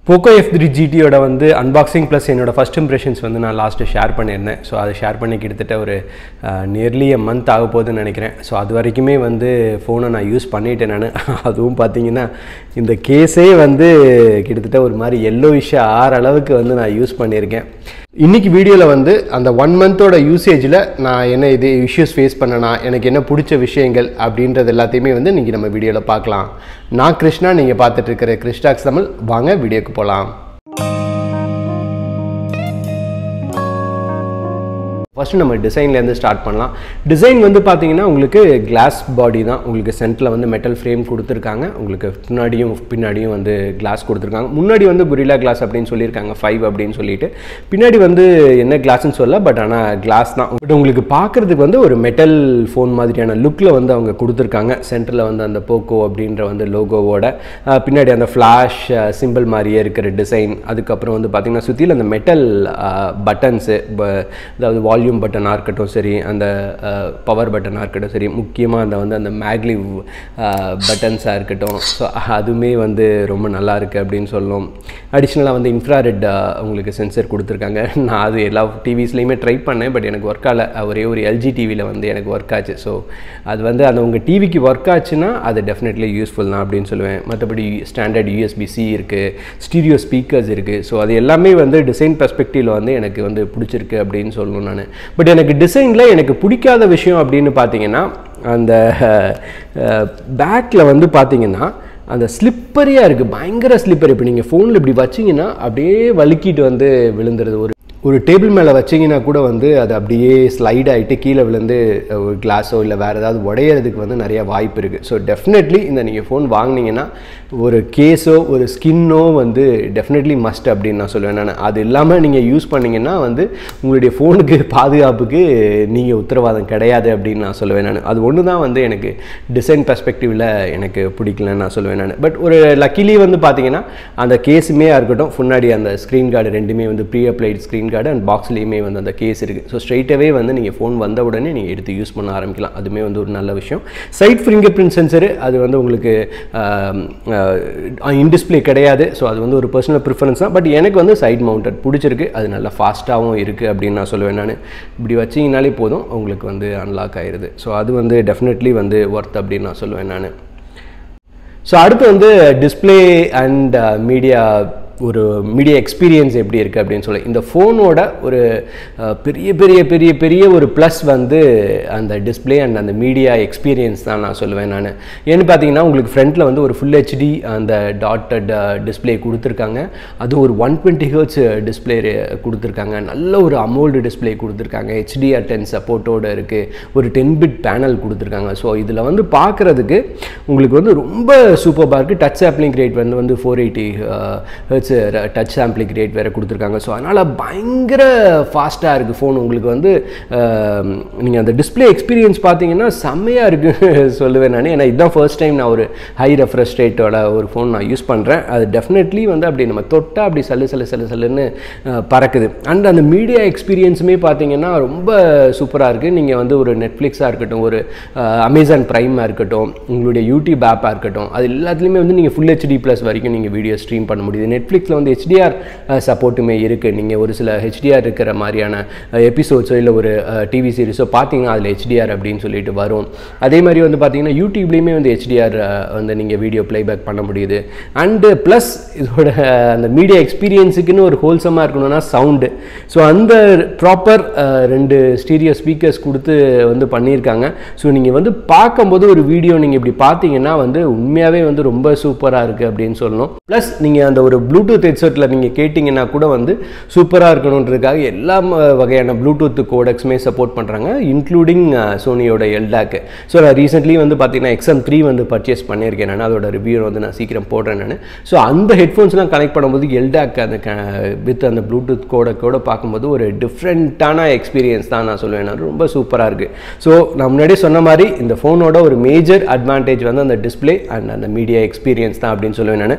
Poco F three ஜிடியோட வந்து unboxing plus என்னோட ஃபஸ்ட் இம்ப்ரெஷன்ஸ் வந்து நான் லாஸ்ட்டு ஷேர் பண்ணியிருந்தேன் ஸோ அதை ஷேர் பண்ணி கிட்டத்தட்ட ஒரு நியர்லி எ மந்த் ஆக போகுதுன்னு நினைக்கிறேன் ஸோ அது வரைக்குமே வந்து ஃபோனை நான் யூஸ் பண்ணிட்டேன் நான் அதுவும் பார்த்தீங்கன்னா இந்த கேஸே வந்து கிட்டத்தட்ட ஒரு மாதிரி எல்லோ விஷயம் ஆறு அளவுக்கு வந்து நான் யூஸ் பண்ணியிருக்கேன் இன்றைக்கி வீடியோவில் வந்து அந்த ஒன் மந்தோட யூசேஜில் நான் என்ன இது இஷ்யூஸ் ஃபேஸ் பண்ணனா எனக்கு என்ன பிடிச்ச விஷயங்கள் அப்படின்றது எல்லாத்தையுமே வந்து இன்றைக்கி நம்ம வீடியோவில் பார்க்கலாம் நான் கிருஷ்ணா நீங்கள் பார்த்துட்டு இருக்கிற கிருஷ்டாக்ஸ் தமிழ் வாங்க வீடியோக்கு போகலாம் ஃபஸ்ட்டு நம்ம டிசைன்லேருந்து ஸ்டார்ட் பண்ணலாம் டிசைன் வந்து பார்த்தீங்கன்னா உங்களுக்கு கிளாஸ் பாடி தான் உங்களுக்கு சென்டரில் வந்து மெட்டல் ஃப்ரேம் கொடுத்துருக்காங்க உங்களுக்கு முன்னாடியும் பின்னாடியும் வந்து கிளாஸ் கொடுத்துருக்காங்க முன்னாடி வந்து குரிலா கிளாஸ் அப்படின்னு சொல்லியிருக்காங்க ஃபைவ் அப்படின்னு சொல்லிட்டு பின்னாடி வந்து என்ன கிளாஸ்னு சொல்ல பட் ஆனால் கிளாஸ் தான் பட் உங்களுக்கு பார்க்குறதுக்கு வந்து ஒரு மெட்டல் ஃபோன் மாதிரியான லுக்கில் வந்து அவங்க கொடுத்துருக்காங்க சென்டரில் வந்து அந்த போக்கோ அப்படின்ற வந்து லோகோவோட பின்னாடி அந்த ஃப்ளாஷ் சிம்பிள் மாதிரியே இருக்கிற டிசைன் அதுக்கப்புறம் வந்து பார்த்திங்கன்னா சுற்றியில் அந்த மெட்டல் பட்டன்ஸு அதாவது வால்யூம் வால்யூம் பட்டனாக இருக்கட்டும் சரி அந்த பவர் பட்டனாக இருக்கட்டும் சரி முக்கியமாக அந்த வந்து அந்த மேக்லிவ் பட்டன்ஸாக இருக்கட்டும் ஸோ அதுவுமே வந்து ரொம்ப நல்லா இருக்குது அப்படின்னு சொல்லணும் அடிஷ்னலாக வந்து இன்ஃப்ராரெட் உங்களுக்கு சென்சர் கொடுத்துருக்காங்க நான் அது எல்லா டிவிஸ்லையுமே ட்ரை பண்ணேன் பட் எனக்கு ஒர்க் ஆகலை ஒரே ஒரு எல்ஜி டிவியில் வந்து எனக்கு ஒர்க் ஆச்சு ஸோ அது வந்து அந்த உங்கள் டிவிக்கு ஒர்க் ஆச்சுன்னா அது டெஃபினெட்லி யூஸ்ஃபுல் தான் அப்படின்னு சொல்லுவேன் மற்றபடி ஸ்டாண்டர்ட் யூஎஸ்பிசி இருக்குது ஸ்டீரியோ ஸ்பீக்கர்ஸ் இருக்குது ஸோ அது எல்லாமே வந்து டிசைன் பெர்ஸ்பெக்டிவில் வந்து எனக்கு வந்து பிடிச்சிருக்கு அப்படின்னு சொல்லணும் நான் பட் எனக்கு டிசைனில் எனக்கு பிடிக்காத விஷயம் அப்படின்னு பார்த்தீங்கன்னா அந்த பேக்கில் வந்து பார்த்தீங்கன்னா அந்த ஸ்லிப்பரியாக இருக்குது பயங்கர ஸ்லிப்பர் இப்போ நீங்கள் ஃபோனில் இப்படி வச்சிங்கன்னா அப்படியே வலுக்கிட்டு வந்து விழுந்துருது ஒரு ஒரு டேபிள் மேலே வச்சிங்கன்னா கூட வந்து அது அப்படியே ஸ்லைட் ஆகிட்டு கீழே விழுந்து ஒரு கிளாஸோ இல்லை வேறு ஏதாவது உடையிறதுக்கு வந்து நிறைய வாய்ப்பு இருக்குது ஸோ டெஃபினெட்லி இந்த நீங்கள் ஃபோன் வாங்கினீங்கன்னா ஒரு கேஸோ ஒரு ஸ்கின்னோ வந்து டெஃபினெட்லி மஸ்ட் அப்படின்னு நான் சொல்லுவேன் நான் அது இல்லாமல் நீங்கள் யூஸ் பண்ணிங்கன்னா வந்து உங்களுடைய ஃபோனுக்கு பாதுகாப்புக்கு நீங்கள் உத்தரவாதம் கிடையாது அப்படின்னு நான் சொல்லுவேன் நான் அது ஒன்று தான் வந்து எனக்கு டிசைன் பெர்ஸ்பெக்டிவில் எனக்கு பிடிக்கலன்னு நான் சொல்லுவேன் நான் பட் ஒரு லக்கிலி வந்து பார்த்தீங்கன்னா அந்த கேஸுமே இருக்கட்டும் முன்னாடி அந்த ஸ்க்ரீன் கார்டு ரெண்டுமே வந்து pre applied screen guard and பாக்ஸ்லேயுமே வந்து அந்த கேஸ் இருக்குது ஸோ ஸ்ட்ரைட்டாகவே வந்து நீங்கள் ஃபோன் வந்த உடனே நீங்கள் எடுத்து யூஸ் பண்ண ஆரம்பிக்கலாம் அதுவுமே வந்து ஒரு நல்ல விஷயம் சைட் ஃபிங்கர் பிரிண்ட் சென்சரு அது வந்து உங்களுக்கு இன்டிஸ்பிளே கிடையாது ஸோ அது வந்து ஒரு பர்சனல் ப்ரிஃபரன்ஸ் தான் பட் எனக்கு வந்து சைட் மவுண்டட் பிடிச்சிருக்கு அது நல்லா ஃபாஸ்ட்டாகவும் இருக்குது அப்படின்னு நான் சொல்லுவேன் நான் இப்படி வச்சிங்கனாலே போதும் உங்களுக்கு வந்து அன்லாக் ஆயிடுது ஸோ அது வந்து டெஃபினெட்லி வந்து ஒர்த் அப்படின்னு நான் சொல்லுவேன் நான் ஸோ அடுத்து வந்து டிஸ்பிளே அண்ட் மீடியா ஒரு மீடியா எக்ஸ்பீரியன்ஸ் எப்படி இருக்குது அப்படின்னு சொல்லி இந்த ஃபோனோட ஒரு பெரிய பெரிய பெரிய பெரிய ஒரு ப்ளஸ் வந்து அந்த டிஸ்பிளே அண்ட் அந்த மீடியா எக்ஸ்பீரியன்ஸ் தான் நான் சொல்லுவேன் நான் ஏன்னு பார்த்தீங்கன்னா உங்களுக்கு ஃப்ரண்ட்டில் வந்து ஒரு ஃபுல் ஹெச்டி அந்த டாட்டட் டிஸ்பிளே கொடுத்துருக்காங்க அதுவும் ஒரு ஒன் டுவெண்ட்டி ஹர்ட்ஸ் டிஸ்பிளே கொடுத்துருக்காங்க நல்ல ஒரு அமோல்டு டிஸ்பிளே கொடுத்துருக்காங்க ஹெச்டிஆர் டென் சப்போர்ட்டோடு இருக்குது ஒரு டென் பிட் பேனல் கொடுத்துருக்காங்க ஸோ இதில் வந்து பார்க்குறதுக்கு உங்களுக்கு வந்து ரொம்ப சூப்பராக இருக்குது டச் ஆப்ளிங் ரேட் வந்து வந்து four eighty hertz touch sampling rate வேறு கொடுத்துருக்காங்க ஸோ அதனால் பயங்கர ஃபாஸ்ட்டாக இருக்குது ஃபோன் உங்களுக்கு வந்து நீங்கள் அந்த டிஸ்பிளே எக்ஸ்பீரியன்ஸ் பார்த்தீங்கன்னா செம்மையாக இருக்குது சொல்லுவேன் நான் ஏன்னா இதுதான் ஃபர்ஸ்ட் டைம் நான் ஒரு ஹை ரெஃப்ரெஷ் ரேட்டோட ஒரு ஃபோன் நான் யூஸ் பண்ணுறேன் அது டெஃபினெட்லி வந்து அப்படி நம்ம தொட்டால் அப்படி சல்லு சல்லு சல்லு சல்லுன்னு பறக்குது அண்ட் அந்த மீடியா எக்ஸ்பீரியன்ஸுமே பார்த்தீங்கன்னா ரொம்ப சூப்பராக இருக்குது நீங்கள் வந்து ஒரு நெட்ஃப்ளிக்ஸாக இருக்கட்டும் ஒரு அமேசான் ப்ரைமாக இருக்கட்டும் உங்களுடைய யூடியூப் ஆப்பாக இருக்கட்டும் அது எல்லாத்துலேயுமே வந்து நீங்கள் ஃபுல் ஹெச்டி ப்ளஸ் வரைக்கும் நீங்கள் வீடியோ ஸ்ட்ரீம் பண்ண முடியுது நெட்ஃப்ளிக்ஸில் வந்து ஹெச்டிஆர் சப்போர்ட்டுமே இருக்குது நீங்கள் ஒரு சில ஹெச்டிஆர் இருக்கிற மாதிரியான எபிசோட்ஸோ இல்லை ஒரு டிவி சீரிஸோ பார்த்தீங்கன்னா அதில் ஹெச்டிஆர் அப்படின்னு சொல்லிட்டு வரும் அதே மாதிரி வந்து பார்த்தீங்கன்னா யூடியூப்லேயுமே வந்து ஹெச்டிஆர் வந்து நீங்கள் வீடியோ ப்ளேபேக் பண்ண முடியுது அண்டு ப்ளஸ் இதோட அந்த மீடியா எக்ஸ்பீரியன்ஸுக்குன்னு ஒரு ஹோல்சமாக இருக்கணும்னா சவுண்டு ஸோ அந்த ப்ராப்பர் ரெண்டு ஸ்டீரியோ ஸ்பீக்கர்ஸ் கொடுத்து வந்து பண்ணியிருக்காங்க ஸோ நீங்கள் வந்து பார்க்கும்போது ஒரு வீடியோ நீங்கள் இப்படி பார்த்தீங்கன்னா வந்து உண்மையாகவே வந்து ரொம்ப சூப்பராக இருக்குது அப்படின்னு சொல்லணும் ப்ளஸ் நீங்கள் அந்த ஒரு ப்ளூடூத் ஹெட்செட்டில் நீங்கள் கேட்டிங்கன்னா கூட வந்து சூப்பராக இருக்கணுன்றதுக்காக எல்லா வகையான ப்ளூடூத் கோடக்ஸுமே சப்போர்ட் பண்ணுறாங்க இன்க்ளூடிங் சோனியோட எல்டாக்கு ஸோ நான் ரீசெண்ட்லி வந்து பார்த்தீங்கன்னா எக்ஸம் த்ரீ வந்து பர்ச்சேஸ் பண்ணியிருக்கேன் நான் அதோட ரிவ்யூ வந்து நான் சீக்கிரம் போடுறேன் நான் ஸோ அந்த ஹெட்ஃபோன்ஸ்லாம் கனெக்ட் பண்ணும்போது எல்டாக் அந்த வித் அந்த ப்ளூடூத் கோடக்கோட பார்க்கும்போது ஒரு டிஃப்ரெண்ட்டான எக்ஸ்பீரியன்ஸ் தான் நான் சொல்லுவேன் நான் ரொம்ப சூப்பராக இருக்குது ஸோ நான் முன்னாடியே சொன்ன மாதிரி இந்த ஃபோனோட ஒரு மேஜர் அட்வான்டேஜ் வந்து அந்த டிஸ்பிளே அண்ட் அந்த மீடியா எக்ஸ்பீரியன்ஸ் தான் அப்படின்னு சொல்லுவேன் நான்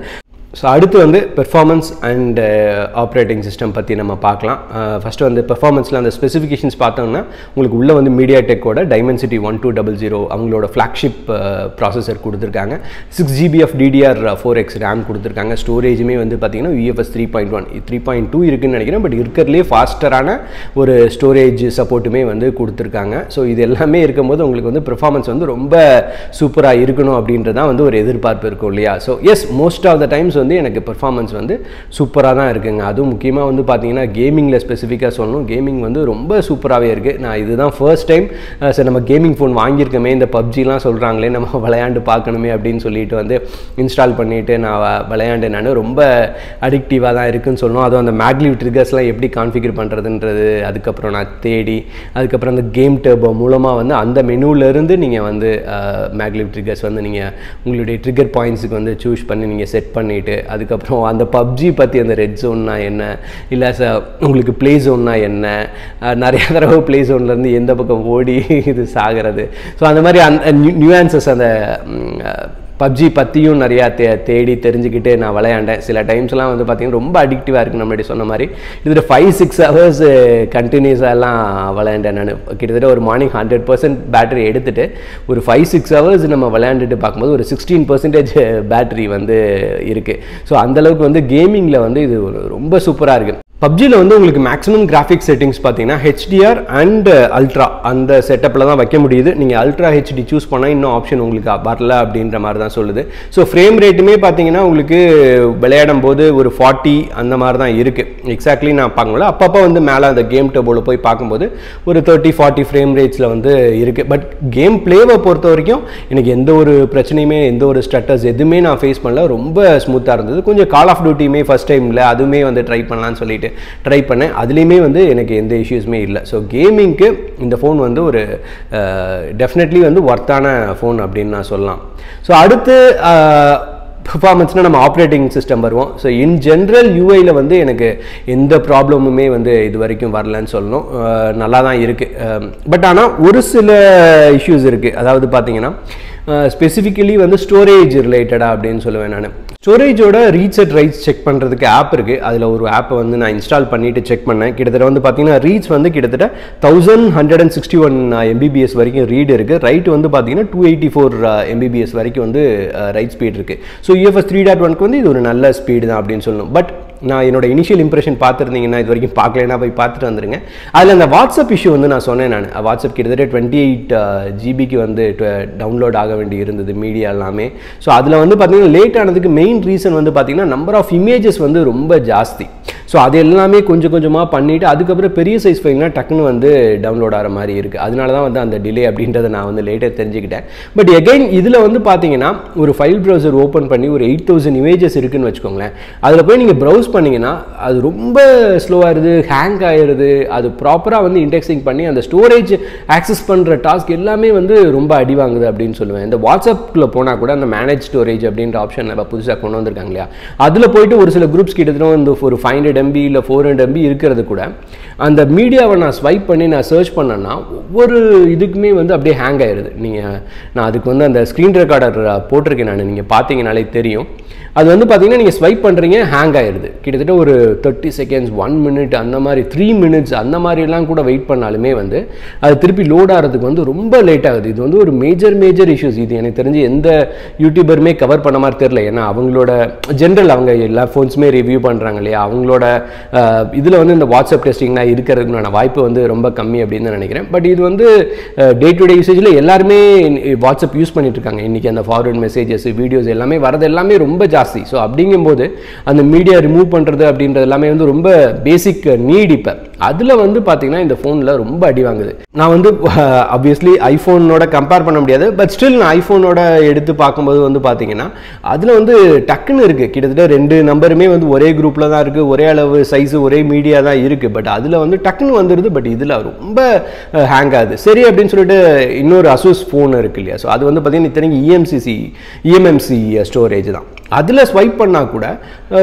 ஸோ அடுத்து வந்து பெர்ஃபார்மன்ஸ் அண்ட் ஆப்ரேட்டிங் சிஸ்டம் பற்றி நம்ம பார்க்கலாம் ஃபஸ்ட்டு வந்து பெர்ஃபார்மன்ஸில் அந்த ஸ்பெசிஃபிகேஷன்ஸ் பார்த்தோம்னா உங்களுக்கு உள்ளே வந்து மீடியா டெக்கோட Dimensity one two double zero அவங்களோட ஃப்ளாக்ஷிப் ப்ராசஸர் கொடுத்துருக்காங்க six GB of DDR four X RAM கொடுத்துருக்காங்க ஸ்டோரேஜுமே வந்து பார்த்தீங்கன்னா UFS three point one three point two இருக்குன்னு நினைக்கிறேன் பட் இருக்கிறதுலே ஃபாஸ்டரான ஒரு ஸ்டோரேஜ் சப்போர்ட்டுமே வந்து கொடுத்துருக்காங்க ஸோ இது எல்லாமே இருக்கும்போது உங்களுக்கு வந்து பெர்ஃபார்மன்ஸ் வந்து ரொம்ப சூப்பராக இருக்கணும் அப்படின்றதான் வந்து ஒரு எதிர்பார்ப்பு இருக்கும் இல்லையா so as most of the times வந்து எனக்கு பெர்ஃபார்மன்ஸ் வந்து சூப்பராக தான் இருக்குங்க அதுவும் முக்கியமாக வந்து பார்த்தீங்கன்னா கேமிங்கில் ஸ்பெசிஃபிக்காக சொல்லணும் கேமிங் வந்து ரொம்ப சூப்பராகவே இருக்குது நான் இதுதான் ஃபர்ஸ்ட் டைம் சரி நம்ம கேமிங் ஃபோன் வாங்கியிருக்கோமே இந்த பப்ஜிலாம் சொல்கிறாங்களே நம்ம விளையாண்டு பார்க்கணுமே அப்படின்னு சொல்லிட்டு வந்து இன்ஸ்டால் பண்ணிவிட்டு நான் வ- விளையாண்டு நான் ரொம்ப அடிக்டிவாக தான் இருக்குன்னு சொல்லணும் அதுவும் அந்த மேக்லிவ் ட்ரிகர்ஸ்லாம் எப்படி கான்ஃபிகர் பண்ணுறதுன்றது அதுக்கப்புறம் நான் தேடி அதுக்கப்புறம் அந்த கேம் டர்போ மூலமாக வந்து அந்த மெனுவிலேருந்து நீங்கள் வந்து மேக்லிவ் ட்ரிகர்ஸ் வந்து நீங்கள் உங்களுடைய ட்ரிகர் பாயிண்ட்ஸுக்கு வந்து சூஸ் பண்ணி நீங்கள் செட் பண்ணிவிட்டு அதுக்கப்புறம் அந்த பப்ஜி பற்றி அந்த ரெட் ஜோன்னா என்ன இல்லை ச உங்களுக்கு ப்ளே ஜோன்னா என்ன அஹ், நிறைய தடவை ப்ளே ஜோன்லேருந்து எந்த பக்கம் ஓடி இது சாகிறது ஸோ அந்த மாதிரி அந்த நியூஆன்சஸ் அந்த பப்ஜி பற்றியும் நிறையா தே தேடி தெரிஞ்சுக்கிட்டு நான் விளையாண்டேன் சில டைம்ஸ்லாம் வந்து பார்த்தீங்கன்னா ரொம்ப அடிக்டிவாக இருக்குது நம்மளுடைய சொன்ன மாதிரி இதில் ஃபைவ் சிக்ஸ் ஹவர்ஸ் கண்டினியூஸாலாம் விளையாண்டேன் நான் கிட்டத்தட்ட ஒரு மார்னிங் ஹண்ட்ரட் பர்சன்ட் பேட்டரி எடுத்துட்டு ஒரு ஃபைவ் சிக்ஸ் ஹவர்ஸ் நம்ம விளையாண்டுட்டு பார்க்கும்போது ஒரு சிக்ஸ்டீன் பர்சன்டேஜ் பேட்டரி வந்து இருக்குது ஸோ அந்தளவுக்கு வந்து கேமிங்கில் வந்து இது ஒரு ரொம்ப சூப்பராக இருக்குது பப்ஜியில் வந்து உங்களுக்கு மேக்ஸிமம் கிராஃபிக் செட்டிங்ஸ் பார்த்தீங்கன்னா ஹெச்டிஆர் அண்ட் அல்ட்ரா அந்த செட்டப்பில் தான் வைக்க முடியுது நீங்கள் அல்ட்ரா ஹெச்டி சூஸ் பண்ணால் இன்னும் ஆப்ஷன் உங்களுக்கு வரல அப்படின்ற மாதிரி தான் சொல்லுது ஸோ ஃப்ரேம் ரேட்டுமே பார்த்தீங்கன்னா உங்களுக்கு விளையாடும் போது ஒரு ஃபார்ட்டி அந்த மாதிரி தான் இருக்குது எக்ஸாக்ட்லி நான் பார்க்கல அப்பப்போ வந்து மேலே அந்த கேம் டேபிளில் போய் பார்க்கும்போது ஒரு தேர்ட்டி ஃபார்ட்டி ஃப்ரேம் ரேட்ஸில் வந்து இருக்குது பட் கேம் பிளேவை பொறுத்த வரைக்கும் எனக்கு எந்த ஒரு பிரச்சனையுமே எந்த ஒரு ஸ்டட்டர்ஸ் எதுவுமே நான் ஃபேஸ் பண்ணல ரொம்ப ஸ்மூத்தாக இருந்தது கொஞ்சம் கால் ஆஃப் டியூட்டியுமே ஃபஸ்ட் டைமில் அதுவுமே வந்து ட்ரை பண்ணலாம்னு சொல்லிட்டு ட்ரை பண்ணேன் அதுலேயுமே வந்து எனக்கு எந்த இஷ்யூஸுமே இல்லை ஸோ கேமிங்க்கு இந்த ஃபோன் வந்து ஒரு டெஃபினெட்லி வந்து ஒர்த்தான ஃபோன் அப்படின்னு நான் சொல்லலாம் ஸோ அடுத்து பெர்ஃபார்மன்ஸ்னால் நம்ம ஆப்ரேட்டிங் சிஸ்டம் வருவோம் ஸோ இன் ஜென்ரல் யூஐயில் வந்து எனக்கு எந்த ப்ராப்ளமுமே வந்து இது வரைக்கும் வரலன்னு சொல்லணும் அஹ் நல்லா தான் இருக்குது பட் ஆனால் ஒரு சில இஷ்யூஸ் இருக்குது அதாவது பார்த்தீங்கன்னா ஸ்பெசிஃபிக்கலி வந்து ஸ்டோரேஜ் ரிலேட்டடாக அப்படின்னு சொல்லுவேன் நான் ஸ்டோரேஜோட ரீசெட் ரைட்ஸ் செக் பண்ணுறதுக்கு ஆப் இருக்குது அதில் ஒரு ஆப்பை வந்து நான் இன்ஸ்டால் பண்ணிவிட்டு செக் பண்ணேன் கிட்டத்தட்ட வந்து பார்த்தீங்கன்னா ரீச் வந்து கிட்டத்தட்ட thousand hundred and sixty one MBPS வரைக்கும் ரீட் இருக்குது ரைட் வந்து பார்த்தீங்கன்னா டூ எயிட்டி ஃபோர் எம்பிபிஎஸ் வரைக்கும் வந்து ரைட் ஸ்பீட் இருக்குது ஸோ யூஎஃப்எஸ் த்ரீ டாட் ஒன்க்கு வந்து இது ஒரு நல்ல ஸ்பீடு தான் அப்படின்னு சொல்லணும் பட் நான் என்னோட இனிஷியல் இம்ப்ரெஷன் பார்த்துருந்தீங்கன்னா இது வரைக்கும் பார்க்கலனா போய் பார்த்துட்டு வந்துருங்க அதில் அந்த வாட்ஸ்அப் இஷ்யூ வந்து நான் சொன்னேன் நான் வாட்ஸ்அப் கிட்டத்தட்ட டுவெண்ட்டி எயிட் ஜிபிக்கு வந்து டவுன்லோட் ஆக வேண்டி இருந்தது மீடியா எல்லாமே ஸோ அதில் வந்து பார்த்தீங்கன்னா லேட் ஆனதுக்கு மெயின் ரீசன் வந்து பார்த்தீங்கன்னா நம்பர் ஆஃப் இமேஜஸ் வந்து ரொம்ப ஜாஸ்தி ஸோ அது எல்லாமே கொஞ்சம் கொஞ்சமாக பண்ணிவிட்டு அதுக்கப்புறம் பெரிய சைஸ் ஃபைல்னால் டக்குன்னு வந்து டவுன்லோட் ஆகிற மாதிரி இருக்குது அதனால தான் வந்து அந்த டிலே அப்படின்றத நான் வந்து லேட்டாக தெரிஞ்சுக்கிட்டேன் பட் எகைன் இதில் வந்து பார்த்தீங்கன்னா ஒரு ஃபைல் ப்ரௌசர் ஓப்பன் பண்ணி ஒரு எயிட் தௌசண்ட் இமேஜஸ் இருக்குன்னு வச்சுக்கோங்களேன் அதில் போய் நீங்கள் ப்ரௌஸ் பண்ணிங்கன்னா அது ரொம்ப ஸ்லோவாகிடுது ஹேங் ஆயிடுது அது ப்ராப்பராக வந்து இண்டெக்ஸிங் பண்ணி அந்த ஸ்டோரேஜ் ஆக்சஸ் பண்ணுற டாஸ்க் எல்லாமே வந்து ரொம்ப அடி வாங்குது அப்படின்னு சொல்லுவேன் இந்த வாட்ஸ்அப்பில் போனால் கூட அந்த மேனேஜ் ஸ்டோரேஜ் அப்படின்ற ஆப்ஷன் இப்போ புதுசாக கொண்டு வந்திருக்காங்க இல்லையா அதில் போயிட்டு ஒரு சில குரூப்ஸ் கிட்டத்தட்ட வந்து ஒரு ஃபைவ் ஹண்ட்ரட் எம்பி இல்லை ஃபோர் ஹண்ட்ரட் எம்பி இருக்கிறது கூட அந்த மீடியாவை நான் ஸ்வைப் பண்ணி நான் சர்ச் பண்ணேன்னா ஒவ்வொரு இதுக்குமே வந்து அப்படியே ஹேங் ஆயிடுது நீங்கள் நான் அதுக்கு வந்து அந்த ஸ்க்ரீன் ரெக்கார்டர் போட்டிருக்கேன் நான் நீங்கள் பார்த்தீங்கனாலே தெரியும் அது வந்து பார்த்தீங்கன்னா நீங்கள் ஸ்வைப் பண்ணுறீங்க ஹேங் ஆயிடுது கிட்டத்தட்ட ஒரு தேர்ட்டி செகண்ட்ஸ் ஒன் மினிட் அந்த மாதிரி த்ரீ மினிட்ஸ் அந்த மாதிரிலாம் கூட வெயிட் பண்ணாலுமே வந்து அது திருப்பி லோட் ஆகிறதுக்கு வந்து ரொம்ப லேட் ஆகுது இது வந்து ஒரு மேஜர் மேஜர் இஷ்யூஸ் இது எனக்கு தெரிஞ்சு எந்த யூடியூபருமே கவர் பண்ண மாதிரி தெரில ஏன்னா அவங்களோட ஜென்ரல் அவங்க எல்லா ஃபோன்ஸுமே ரிவ்யூ பண்ணுறாங்க இல்லையா அவங்களோட இதில் வந்து இந்த வாட்ஸ்அப் டெஸ்டிங்லாம் இருக்கிறதுக்கான வாய்ப்பு வந்து ரொம்ப கம்மி அப்படின்னு தான் நினைக்கிறேன் பட் இது வந்து டே டு டே யூசேஜில் எல்லாருமே வாட்ஸ்அப் யூஸ் பண்ணிட்டு இருக்காங்க இன்றைக்கி அந்த ஃபார்வர்ட் மெசேஜஸ் வீடியோஸ் எல்லாமே வரது எல்லாமே ரொம்ப ஜாஸ்தி ஸோ அப்படிங்கும்போது அந்த மீடியா ரிமூவ் பண்ணுறது அப்படின்றது எல்லாமே வந்து ரொம்ப பேசிக் நீட் இப்போ அதில் வந்து பார்த்தீங்கன்னா இந்த ஃபோனில் ரொம்ப அடி வாங்குது நான் வந்து ஆப்வியஸ்லி ஐஃபோனோட கம்பேர் பண்ண முடியாது பட் ஸ்டில் நான் ஐஃபோனோட எடுத்து பார்க்கும்போது வந்து பார்த்தீங்கன்னா அதில் வந்து டக்குன்னு இருக்குது கிட்டத்தட்ட ரெண்டு நம்பருமே வந்து ஒரே குரூப்பில் தான் இருக்குது ஒரே அளவு சைஸு ஒரே மீடியா தான் இருக்குது பட் அதில் வந்து டக்குன்னு வந்துடுது பட் இதில் ரொம்ப ஹேங் ஆகுது சரி அப்படின்னு சொல்லிட்டு இன்னொரு அசூஸ் ஃபோன் இருக்கு இல்லையா ஸோ அது வந்து பார்த்தீங்கன்னா இத்தனைக்கு இஎம்சிசி இஎம்எம்சி ஸ்டோரேஜ் தான் அதில் ஸ்வைப் பண்ணால் கூட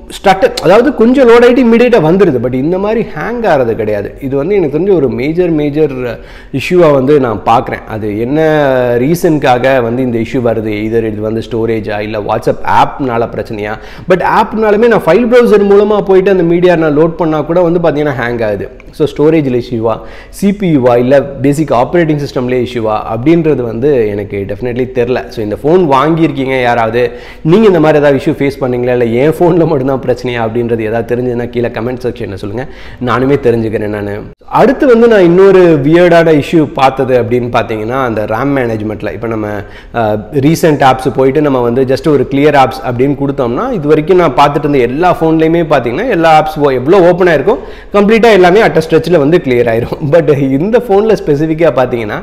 ஸ்டட் அதாவது கொஞ்சம் லோட் ஆகிட்டு இமீடியட்டாக வந்துடுது பட் இந்த மாதிரி ஹேங் ஆகிறது கிடையாது இது வந்து எனக்கு தெரிஞ்ச ஒரு மேஜர் மேஜர் இஷ்யூவாக வந்து நான் பார்க்குறேன் அது என்ன ரீசனுக்காக வந்து இந்த இஷ்யூ வருது இதர் இது வந்து ஸ்டோரேஜா இல்லை வாட்ஸ்அப் ஆப்னால பிரச்சனையா பட் ஆப்னாலுமே நான் ஃபைல் ப்ரௌசர் மூலமாக போயிட்டு அந்த மீடியா நான் லோட் பண்ணால் கூட வந்து பார்த்தீங்கன்னா ஹேங் ஆகுது ஸோ ஸ்டோரேஜில் இஷ்யூவா சிபியூவா இல்லை பேசிக் ஆப்ரேட்டிங் சிஸ்டம்லேயே இஷ்யூவா அப்படின்றது வந்து எனக்கு டெஃபினெட்லி தெரில ஸோ இந்த ஃபோன் வாங்கியிருக்கீங்க யாராவது நீங்கள் இந்த மாதிரி ஏதாவது இஷ்யூ ஃபேஸ் பண்ணீங்களா இல்லை என் ஃபோனில் மட்டும்தான் பிரச்சனையா அப்படின்றது ஏதாவது தெரிஞ்சதுன்னா கீழே கமெண்ட் செக்ஷனில் சொல்லுங்கள் நானுமே தெரிஞ்சுக்கிறேன் நான் அடுத்து வந்து நான் இன்னொரு வியர்டான இஷ்யூ பார்த்தது அப்படின்னு பார்த்தீங்கன்னா அந்த ரேம் மேனேஜ்மெண்ட்டில் இப்போ நம்ம ரீசெண்ட் ஆப்ஸ் போயிட்டு நம்ம வந்து ஜஸ்ட் ஒரு கிளியர் ஆப்ஸ் அப்படின்னு கொடுத்தோம்னா இது வரைக்கும் நான் பார்த்துட்டு இருந்த எல்லா ஃபோன்லேயுமே பார்த்தீங்கன்னா எல்லா ஆப்ஸ் எவ்வளோ ஓப்பன் ஆயிருக்கும் கம்ப்ளீட்டாக எல்லாமே அட்ட ஸ்ட்ரெச்சில் வந்து கிளியர் ஆயிரும் பட் இந்த ஃபோனில் ஸ்பெசிஃபிக்காக பார்த்தீங்கன்னா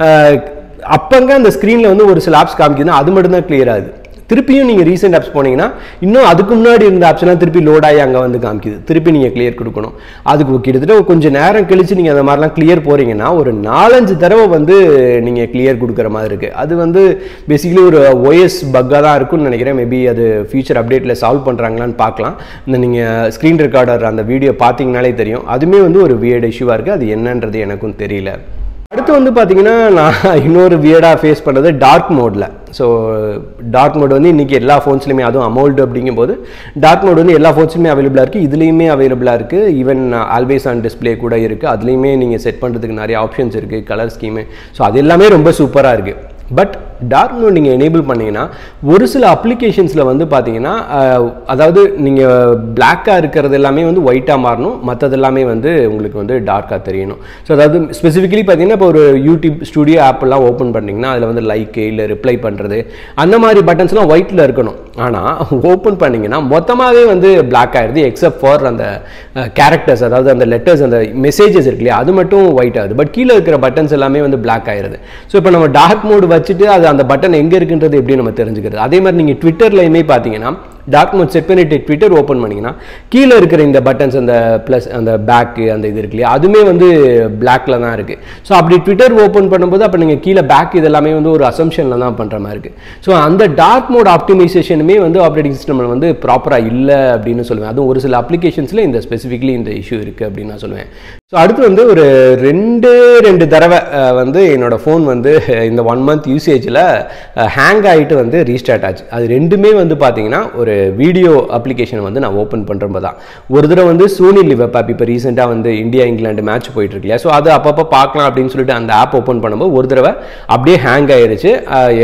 அப்பங்க அந்த ஸ்க்ரீனில் வந்து ஒரு சில ஆப்ஸ் காமிக்குதுன்னா அது மட்டும்தான் கிளியர் ஆகுது திருப்பியும் நீங்கள் ரீசெண்ட் ஆப்ஸ் போனீங்கன்னா இன்னும் அதுக்கு முன்னாடி இருந்த ஆப்ஸ் எல்லாம் திருப்பி லோட் ஆகி அங்கே வந்து காமிக்குது திருப்பி நீங்கள் கிளியர் கொடுக்கணும் அதுக்கு கிட்டத்தட்ட கொஞ்சம் நேரம் கழிச்சு நீங்கள் அந்த மாதிரிலாம் கிளியர் போகிறீங்கன்னா ஒரு நாலஞ்சு தடவை வந்து நீங்கள் கிளியர் கொடுக்குற மாதிரி இருக்குது அது வந்து பேசிக்கலி ஒரு ஒய்எஸ் பக்காக தான் இருக்கும்னு நினைக்கிறேன் மேபி அது ஃபியூச்சர் அப்டேட்டில் சால்வ் பண்ணுறாங்களான்னு பார்க்கலாம் இந்த நீங்கள் ஸ்க்ரீன் ரெக்கார்டர் அந்த வீடியோ பார்த்தீங்கனாலே தெரியும் அதுவுமே வந்து ஒரு வியர்டு இஷ்யூவாக இருக்குது அது என்னன்றது எனக்கும் தெரியல அடுத்து வந்து பார்த்தீங்கன்னா நான் இன்னொரு வியர்டாக ஃபேஸ் பண்ணுறது டார்க் மோடில் ஸோ டார்க் மோட் வந்து இன்றைக்கி எல்லா ஃபோன்ஸ்லையுமே அதுவும் அமௌல்டு அப்படிங்கும்போது டார்க் மோட் வந்து எல்லா ஃபோன்ஸ்லையுமே அவைலபிளாக இருக்குது இதுலேயுமே அவைலபிளாக இருக்குது ஈவன் ஆல்வேஸ் ஆன் டிஸ்பிளே கூட இருக்குது அதுலேயுமே நீங்கள் செட் பண்ணுறதுக்கு நிறைய ஆப்ஷன்ஸ் இருக்குது கலர் ஸ்கீமு ஸோ அது எல்லாமே ரொம்ப சூப்பராக இருக்குது பட் டார்க் மோட் நீங்கள் எனேபிள் பண்ணிங்கன்னா ஒரு சில அப்ளிகேஷன்ஸில் வந்து பார்த்தீங்கன்னா அதாவது நீங்கள் பிளாக்காக இருக்கிறது எல்லாமே வந்து ஒயிட்டாக மாறணும் மற்றது எல்லாமே வந்து உங்களுக்கு வந்து டார்க்காக தெரியணும் ஸோ அதாவது ஸ்பெசிஃபிக்கலி பார்த்தீங்கன்னா இப்போ ஒரு யூடியூப் ஸ்டுடியோ ஆப்பெல்லாம் ஓப்பன் பண்ணிங்கன்னா அதில் வந்து லைக்கு இல்லை ரிப்ளை பண்ணுறது அந்த மாதிரி பட்டன்ஸ்லாம் ஒயிட்டில் இருக்கணும் ஆனால் ஓப்பன் பண்ணிங்கன்னா மொத்தமாகவே வந்து பிளாக் ஆகிடுது எக்ஸப்ட் ஃபார் அந்த கேரக்டர்ஸ் அதாவது அந்த லெட்டர்ஸ் அந்த மெசேஜஸ் இருக்கு இல்லையா அது மட்டும் ஒயிட் ஆகுது பட் கீழே இருக்கிற பட்டன்ஸ் எல்லாமே வந்து பிளாக் ஆகிடுது ஸோ இப்போ நம்ம டார்க் மோடு வச்சுட்டு அது அந்த பட்டன் எங்கே இருக்குன்றது எப்படி நம்ம தெரிஞ்சுக்கிறது அதே மாதிரி நீங்கள் ட்விட்டர்லையுமே பார்த்தீங்கன்னா டார்க் மோட் செட் பண்ணிட்டு ட்விட்டர் ஓப்பன் பண்ணிங்கன்னா கீழே இருக்கிற இந்த பட்டன்ஸ் அந்த ப்ளஸ் அந்த பேக்கு அந்த இது இருக்கு இல்லையா அதுவுமே வந்து பிளாக்ல தான் இருக்குது ஸோ அப்படி ட்விட்டர் ஓப்பன் பண்ணும்போது அப்போ நீங்கள் கீழே பேக் இது எல்லாமே வந்து ஒரு அசம்ஷனில் தான் பண்ணுற மாதிரி இருக்குது ஸோ அந்த டார்க் மோட் ஆப்டிமைசேஷனுமே வந்து ஆப்ரேட்டிங் சிஸ்டமில் வந்து ப்ராப்பராக இல்லை அப்படின்னு சொல்லுவேன் அதுவும் ஒரு சில அப்ளிகேஷன்ஸில் இந்த ஸ்பெசிஃபிக்லி இந்த இஷ்யூ இருக்குது அப்படின்னு நான் சொல்லுவேன் ஸோ அடுத்து வந்து ஒரு ரெண்டு ரெண்டு தடவை வந்து என்னோட ஃபோன் வந்து இந்த ஒன் மந்த் யூசேஜில் ஹேங் ஆகிட்டு வந்து ரீஸ்டார்ட் ஆச்சு அது ரெண்டுமே வந்து பார்த்தீங்கன்னா ஒரு வீடியோ அப்ளிகேஷன் வந்து நான் ஓப்பன் பண்ணுறப்ப தான் ஒரு தடவை வந்து சோனி லிவ் ஆப் இப்போ ரீசெண்டாக வந்து இந்தியா இங்கிலாந்து மேட்ச் போயிட்டு இருக்கு இல்லையா ஸோ அது அப்பப்போ பார்க்கலாம் அப்படின்னு சொல்லிட்டு அந்த ஆப் ஓப்பன் பண்ணும்போது ஒரு தடவை அப்படியே ஹேங் ஆயிருச்சு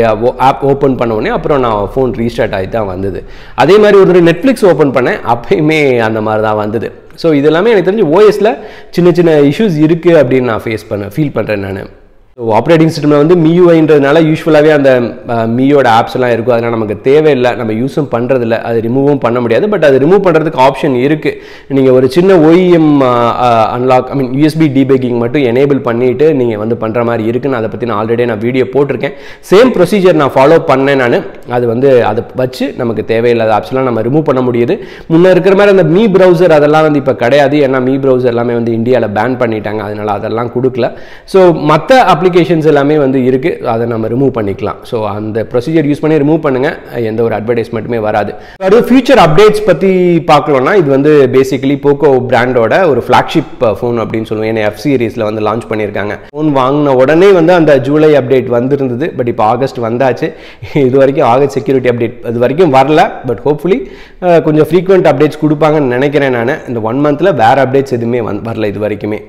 ஆப் ஓப்பன் பண்ண உடனே அப்புறம் நான் ஃபோன் ரீஸ்டார்ட் ஆகி தான் வந்தது அதே மாதிரி ஒரு தடவை நெட்ஃப்ளிக்ஸ் ஓப்பன் பண்ணேன் அப்பயுமே அந்த மாதிரி தான் வந்தது ஸோ இது எல்லாமே எனக்கு தெரிஞ்சு ஓஎஸில் சின்ன சின்ன இஷ்யூஸ் இருக்குது அப்படின்னு நான் ஃபேஸ் பண்ண ஃபீல் பண்ணுறேன் நான் ஸோ ஆப்ரேட்டிங் சிஸ்டமில் வந்து மியூஐன்றதுனால யூஸ்வலாகவே அந்த மியோட ஆப்ஸ் எல்லாம் இருக்கும் அதனால் நமக்கு தேவையில்லை நம்ம யூஸும் பண்ணுறதில்ல அது ரிமூவும் பண்ண முடியாது பட் அது ரிமூவ் பண்ணுறதுக்கு ஆப்ஷன் இருக்குது நீங்கள் ஒரு சின்ன OEM unlock I mean USB debugging மட்டும் எனேபிள் பண்ணிவிட்டு நீங்கள் வந்து பண்ணுற மாதிரி இருக்குன்னு அதை பற்றி நான் ஆல்ரெடி நான் வீடியோ போட்டிருக்கேன் சேம் ப்ரொசீஜர் நான் ஃபாலோ பண்ணேன் நான் அது வந்து அதை வச்சு நமக்கு தேவையில்லாத ஆப்ஸ்லாம் நம்ம ரிமூவ் பண்ண முடியுது முன்னே இருக்கிற மாதிரி அந்த மீ ப்ரௌசர் அதெல்லாம் வந்து இப்போ கிடையாது ஏன்னா மீ ப்ரௌசர் எல்லாமே வந்து இந்தியாவில் பேன் பண்ணிட்டாங்க அதனால் அதெல்லாம் கொடுக்கல ஸோ மற்ற அப்ளி அப்ளிகேஷன்ஸ் எல்லாமே வந்து இருக்குது அதை நம்ம ரிமூவ் பண்ணிக்கலாம் ஸோ அந்த ப்ரொசீஜர் யூஸ் பண்ணி ரிமூவ் பண்ணுங்கள் எந்த ஒரு அட்வர்டைஸ்மெண்ட்டுமே வராது அடுத்து ஃபியூச்சர் அப்டேட்ஸ் பற்றி பார்க்கலன்னா இது வந்து பேசிக்கலி போக்கோ பிராண்டோட ஒரு ஃப்ளாக்ஷிப் ஃபோன் அப்படின்னு சொல்லுவேன் ஏன்னா எஃப் சீரீஸில் வந்து லான்ச் பண்ணியிருக்காங்க ஃபோன் வாங்கின உடனே வந்து அந்த ஜூலை அப்டேட் வந்திருந்தது பட் இப்போ ஆகஸ்ட் வந்தாச்சு இது வரைக்கும் ஆகஸ்ட் செக்யூரிட்டி அப்டேட் அது வரைக்கும் வரல பட் ஹோப்ஃபுல்லி கொஞ்சம் ஃப்ரீக்வெண்ட் அப்டேட்ஸ் கொடுப்பாங்கன்னு நினைக்கிறேன் நான் இந்த ஒன் மந்தில் வேறு அப்டேட்ஸ் எதுவுமே வந் வரல இது வரைக்குமே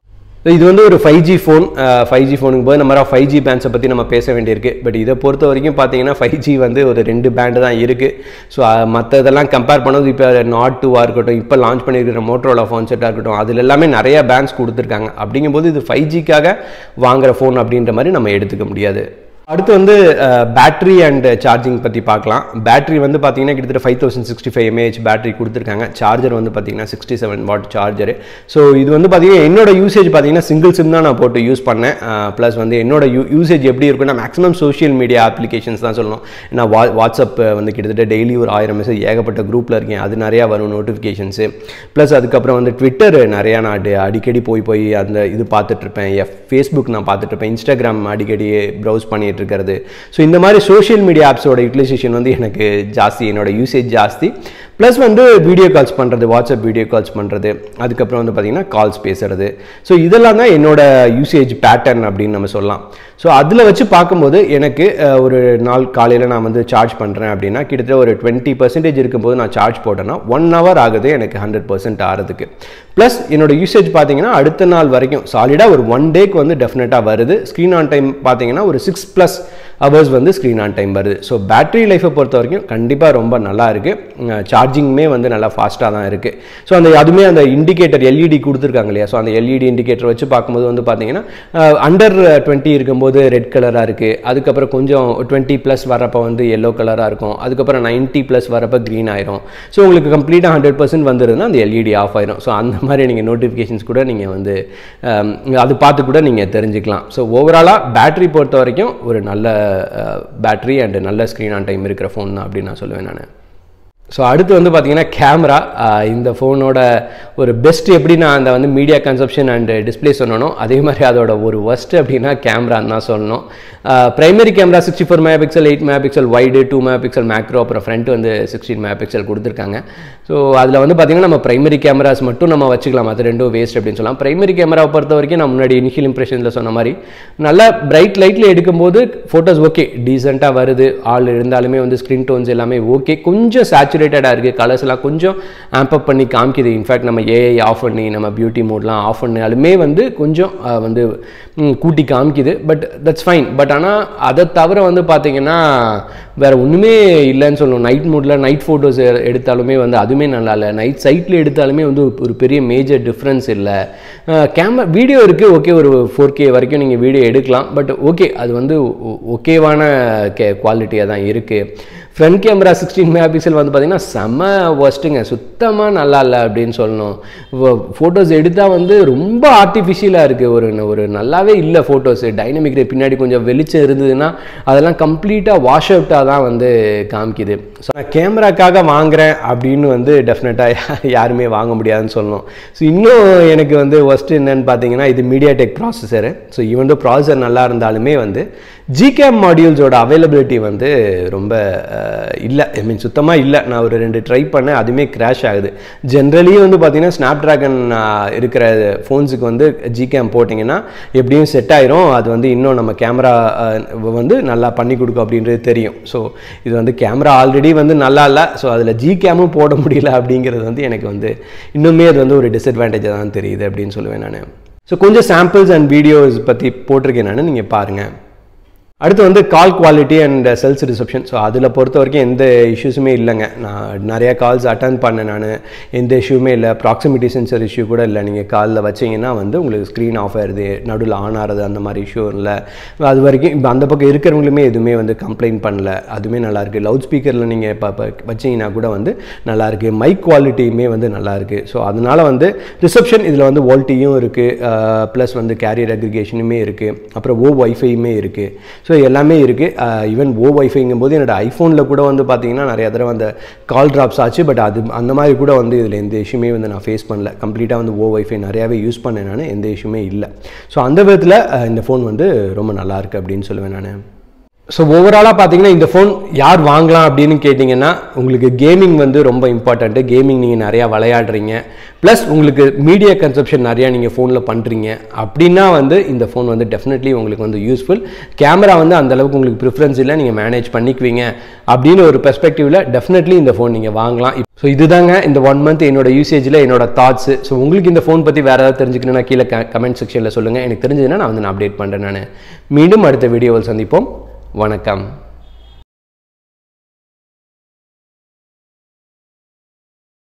இது வந்து ஒரு five G phone five G ஃபோனுக்கு போது நம்ம ஃபைவ் ஜி பேண்ட்ஸை பற்றி நம்ம பேச வேண்டியிருக்கு பட் இதை பொறுத்த வரைக்கும் பார்த்தீங்கன்னா ஃபைவ் ஜி வந்து ஒரு ரெண்டு பேண்டு தான் இருக்குது ஸோ மற்ற இதெல்லாம் கம்பேர் பண்ணது இப்போ நாட் டூவாக இருக்கட்டும் இப்போ லான்ச் பண்ணியிருக்கிற மோட்டரோலா ஃபோன் செட்டாக இருக்கட்டும் அதில் எல்லாமே நிறைய பேண்ட்ஸ் கொடுத்துருக்காங்க அப்படிங்கும்போது இது ஃபைவ் ஜிக்காக வாங்குற ஃபோன் அப்படின்ற மாதிரி நம்ம எடுத்துக்க முடியாது அடுத்து வந்து பேட்ரி அண்ட் சார்ஜிங் பற்றி பார்க்கலாம் பேட்டரி வந்து பார்த்தீங்கன்னா கிட்டத்தட்ட five thousand sixty five mAh battery கொடுத்துருக்காங்க சார்ஜர் வந்து பார்த்தீங்கன்னா sixty seven watt charger so இது வந்து பார்த்தீங்கன்னா என்னோட யூசேஜ் பார்த்தீங்கன்னா சிங்கிள் சிம் தான் நான் போட்டு யூஸ் பண்ணேன் ப்ளஸ் வந்து என்னோட யூ யூசேஜ் எப்படி இருக்குன்னா மேக்ஸிமம் சோஷியல் மீடியா அப்ளிகேஷன்ஸ் தான் சொல்லணும் நான் வா வாட்ஸ்அப் வந்து கிட்டத்தட்ட டெய்லி ஒரு ஆயிரம் மெசேஜ் ஏகப்பட்ட குரூப்பில் இருக்கேன் அது நிறையா வரும் நோட்டிஃபிகேஷன்ஸு ப்ளஸ் அதுக்கப்புறம் வந்து ட்விட்டர் நிறையா நான் அடிக்கடி போய் போய் அந்த இது பார்த்துட்ருப்பேன் எஃப் ஃபேஸ்புக் நான் பார்த்துட்ருப்பேன் இன்ஸ்டாகிராம் அடிக்கடி ப்ரௌஸ் பண்ணி பண்ணிட்டு இருக்கிறது ஸோ இந்த மாதிரி சோஷியல் மீடியா ஆப்ஸோட யூட்டிலைசேஷன் வந்து எனக்கு ஜாஸ்தி என்னோட யூசேஜ் ஜாஸ்தி ப்ளஸ் வந்து வீடியோ கால்ஸ் பண்ணுறது வாட்ஸ்அப் வீடியோ கால்ஸ் பண்ணுறது அதுக்கப்புறம் வந்து பார்த்தீங்கன்னா கால்ஸ் பேசுறது ஸோ இதெல்லாம் தான் என்னோட யூசேஜ் பேட்டர்ன் அப்படின்னு நம்ம சொல்லலாம் ஸோ அதில் வச்சு பார்க்கும்போது எனக்கு அஹ், ஒரு நாள் காலையில் நான் வந்து சார்ஜ் பண்ணுறேன் அப்படின்னா கிட்டத்தட்ட ஒரு டுவெண்ட்டி பர்சன்டேஜ் இருக்கும்போது நான் சார்ஜ் போட்டேன்னா ஒன் ஹவர் ஆகுது எனக்கு ஹண்ட்ரட் பர்சன்ட் ஆகிறதுக்கு ப்ளஸ் என்னோட யூசேஜ் பார்த்தீங்கன்னா அடுத்த நாள் வரைக்கும் சாலிடாக ஒரு ஒன் டேக்கு வந்து டெஃபினட்டாக வருது ஸ்க்ரீன் ஆன் டைம் பார்த்தீங்கன்னா ஒரு சிக்ஸ் ப்ளஸ் ஹவர்ஸ் வந்து ஸ்க்ரீன் ஆன் டைம் வருது ஸோ பேட்டரி லைஃப்பை பொறுத்த வரைக்கும் கண்டிப்பாக ரொம்ப நல்லா இருக்குது சார்ஜிங்குமே வந்து நல்லா ஃபாஸ்ட்டாக தான் இருக்குது ஸோ அந்த அதுவுமே அந்த இண்டிகேட்டர் எல்இடி கொடுத்துருக்காங்க இல்லையா ஸோ அந்த எல்இடி இண்டிகேட்டர் வச்சு பார்க்கும்போது வந்து பார்த்தீங்கன்னா அண்டர் டுவெண்ட்டி இருக்கும்போது ரெட் கலராக இருக்குது அதுக்கப்புறம் கொஞ்சம் டுவெண்ட்டி ப்ளஸ் வரப்போ வந்து எல்லோ கலராக இருக்கும் அதுக்கப்புறம் நைன்ட்டி ப்ளஸ் வரப்போ க்ரீன் ஆயிரும் ஸோ உங்களுக்கு கம்ப்ளீட்டாக ஹண்ட்ரட் பர்சன்ட் வந்துருதுன்னா அந்த எல்இடி ஆஃப் ஆயிரும் ஸோ அந்த மாதிரி நீங்கள் நோட்டிஃபிகேஷன்ஸ் கூட நீங்கள் வந்து um, அது பார்த்து கூட நீங்கள் தெரிஞ்சுக்கலாம் ஸோ ஓவராலாக பேட்டரி பொறுத்த வரைக்கும் ஒரு நல்ல பேட்டரி அண்ட் நல்ல ஸ்க்ரீன் ஆன் டைம் இருக்கிற ஃபோன் தான் அப்படின்னு நான் சொல்லுவேன் நான் ஸோ அடுத்து வந்து பார்த்தீங்கன்னா கேமரா இந்த ஃபோனோட ஒரு பெஸ்ட் எப்படி நான் அந்த வந்து மீடியா கன்சப்ஷன் அண்ட் டிஸ்ப்ளே சொன்னனோ அதே மாதிரி அதோட ஒரு ஒஸ்ட் அப்படின்னா கேமரான்னு தான் சொல்லணும் primary camera sixty four mega pixel eight mega pixel wide two mega pixel macro அப்புறம் ஃப்ரண்ட் வந்து சிக்ஸ்டீன் மெகா பிக்சல் கொடுத்துருக்காங்க ஸோ அதில் வந்து பார்த்தீங்கன்னா நம்ம பிரைமரி கேமராஸ் மட்டும் நம்ம வச்சுக்கலாம் அது ரெண்டும் வேஸ்ட் அப்படின்னு சொல்லலாம் பிரைமரி கேமராவை பொறுத்த வரைக்கும் நான் முன்னாடி இனிஷியல் இம்ப்ரெஷனில் சொன்ன மாதிரி நல்லா பிரைட் லைட்டில் எடுக்கும்போது ஃபோட்டோஸ் ஓகே டீசெண்டாக வருது ஆள் இருந்தாலுமே வந்து ஸ்க்ரீன் டோன்ஸ் எல்லாமே ஓகே கொஞ்சம் சேச்சுரேட்டடாக இருக்குது கலர்ஸ் எல்லாம் கொஞ்சம் ஆம்ப் அப் பண்ணி காமிக்குது இன்ஃபேக்ட் நம்ம ஏஐ ஆஃப் பண்ணி நம்ம பியூட்டி மோட்லாம் ஆஃப் பண்ணாலுமே வந்து கொஞ்சம் அஹ், வந்து ம், கூட்டி காமிக்குது பட் தட்ஸ் ஃபைன் பட் ஆனால் அதை தவிர வந்து பார்த்தீங்கன்னா வேறு ஒன்றுமே இல்லைன்னு சொல்லணும் நைட் மூடில் நைட் ஃபோட்டோஸ் எடுத்தாலுமே வந்து அதுவுமே நல்லா இல்லை நைட் சைட்டில் எடுத்தாலுமே வந்து ஒரு பெரிய மேஜர் டிஃப்ரென்ஸ் இல்லை கேமரா வீடியோ இருக்குது ஓகே ஒரு ஃபோர் கே வரைக்கும் நீங்கள் வீடியோ எடுக்கலாம் பட் ஓகே அது வந்து ஓகேவான கே குவாலிட்டியாக தான் இருக்குது front camera sixteen mega pixel வந்து பார்த்தீங்கன்னா செம்ம ஒஸ்ட்டுங்க சுத்தமாக நல்லா இல்லை அப்படின்னு சொல்லணும் ஃபோட்டோஸ் எடுத்தால் வந்து ரொம்ப ஆர்டிஃபிஷியலாக இருக்குது ஒரு ஒரு நல்லாவே இல்லை ஃபோட்டோஸ் டைனமிக் பின்னாடி கொஞ்சம் வெளிச்சம் இருந்ததுன்னா அதெல்லாம் கம்ப்ளீட்டாக வாஷ் அவுட்டாக தான் வந்து காமிக்குது ஸோ நான் கேமராக்காக வாங்குறேன் அப்படின்னு வந்து டெஃபினட்டாக யாருமே வாங்க முடியாதுன்னு சொல்லணும் ஸோ இன்னும் எனக்கு வந்து ஒஸ்ட் என்னன்னு பார்த்தீங்கன்னா இது MediaTek processor so even though processor நல்லா இருந்தாலுமே வந்து ஜிகேம் மாடியூல்ஸோட அவைலபிலிட்டி வந்து ரொம்ப இல்லை ஐ மீன் சுத்தமாக இல்லை நான் ஒரு ரெண்டு ட்ரை பண்ணேன் அதுவுமே கிராஷ் ஆகுது ஜென்ரலி வந்து பார்த்தீங்கன்னா ஸ்னாப் ட்ராகன் இருக்கிற ஃபோன்ஸுக்கு வந்து ஜிகேம் போட்டிங்கன்னா எப்படியும் செட் ஆயிரும் அது வந்து இன்னும் நம்ம கேமரா வந்து நல்லா பண்ணி கொடுக்கும் அப்படின்றது தெரியும் ஸோ இது வந்து கேமரா ஆல்ரெடி வந்து நல்லா இல்லை ஸோ அதில் ஜிகேமும் போட முடியல அப்படிங்கிறது வந்து எனக்கு வந்து இன்னுமே அது வந்து ஒரு டிஸ்அட்வான்டேஜாக தான் தெரியுது அப்படின்னு சொல்லுவேன் நான் ஸோ கொஞ்சம் சாம்பிள்ஸ் அண்ட் வீடியோஸ் பற்றி போட்டிருக்கேன் நான் நீங்கள் பாருங்கள் அடுத்து வந்து call quality and cells reception so அதில் பொறுத்த வரைக்கும் எந்த இஷ்யூஸுமே இல்லைங்க நான் நிறைய கால்ஸ் அட்டன் பண்ணேன் நான் எந்த இஷ்யூமே இல்லை ப்ராக்சிமிட்டி சென்சர் இஷ்யூ கூட இல்லை நீங்கள் காலில் வச்சீங்கன்னா வந்து உங்களுக்கு ஸ்க்ரீன் ஆஃப் ஆயிடுது நடுவில் ஆன் ஆகிறது அந்த மாதிரி இஷ்யூ இல்லை அது வரைக்கும் இப்போ அந்த பக்கம் இருக்கிறவங்களுமே எதுவுமே வந்து கம்ப்ளைண்ட் பண்ணல அதுவுமே நல்லாயிருக்கு லவுட் ஸ்பீக்கரில் நீங்கள் இப்போ இப்போ வச்சீங்கன்னா கூட வந்து நல்லாயிருக்கு மைக் குவாலிட்டியுமே வந்து நல்லாயிருக்கு ஸோ அதனால் வந்து ரிசப்ஷன் இதில் வந்து வோல்ட்டியும் இருக்குது ப்ளஸ் வந்து கேரியர் அக்ரிகேஷனுமே இருக்குது அப்புறம் ஓ ஒய்ஃபையுமே இருக்குது ஸோ எல்லாமே இருக்குது ஈவன் ஓ ஒய்ஃபைங்கும் போது என்னோட ஐஃபோனில் கூட வந்து பார்த்தீங்கன்னா நிறைய தடவை அந்த கால் ட்ராப்ஸ் ஆச்சு பட் அது அந்த மாதிரி கூட வந்து இதில் எந்த இஷ்யூமே வந்து நான் ஃபேஸ் பண்ணல கம்ப்ளீட்டாக வந்து ஓ ஒய்ஃபை நிறையாவே யூஸ் பண்ணேன் நான் எந்த இஷ்யூமே இல்லை ஸோ அந்த விதத்தில் அஹ், இந்த ஃபோன் வந்து ரொம்ப நல்லா இருக்கு அப்படின்னு சொல்லுவேன் நான் ஸோ ஓவராலாக பார்த்தீங்கன்னா இந்த ஃபோன் யார் வாங்கலாம் அப்படின்னு கேட்டிங்கன்னா உங்களுக்கு கேமிங் வந்து ரொம்ப இம்பார்ட்டண்ட்டு கேமிங் நீங்கள் நிறையா விளையாடுறீங்க ப்ளஸ் உங்களுக்கு மீடியா கன்சப்ஷன் நிறையா நீங்கள் ஃபோனில் பண்ணுறீங்க அப்படின்னா வந்து இந்த ஃபோன் வந்து டெஃபினெட்லி உங்களுக்கு வந்து யூஸ்ஃபுல் கேமரா வந்து அந்த அளவுக்கு உங்களுக்கு ப்ரிஃபரன்ஸ் இல்லை நீங்கள் மேனேஜ் பண்ணிக்குவீங்க அப்படின்னு ஒரு பெர்ஸ்பெக்டிவில் டெஃபினெட்லி இந்த ஃபோன் நீங்கள் வாங்கலாம் ஸோ இதுதாங்க இந்த ஒன் மந்த் என்னோட யூசேஜில் என்னோட தாட்ஸ் ஸோ உங்களுக்கு இந்த ஃபோன் பற்றி வேறு ஏதாவது தெரிஞ்சுக்கணும்னா கீழே கமெண்ட் செக்ஷனில் சொல்லுங்கள் எனக்கு தெரிஞ்சதுன்னா நான் வந்து நான் அப்டேட் பண்ணுறேன் நான் மீண்டும் அடுத்த வீடியோவில் சந்திப்போம் வணக்கம்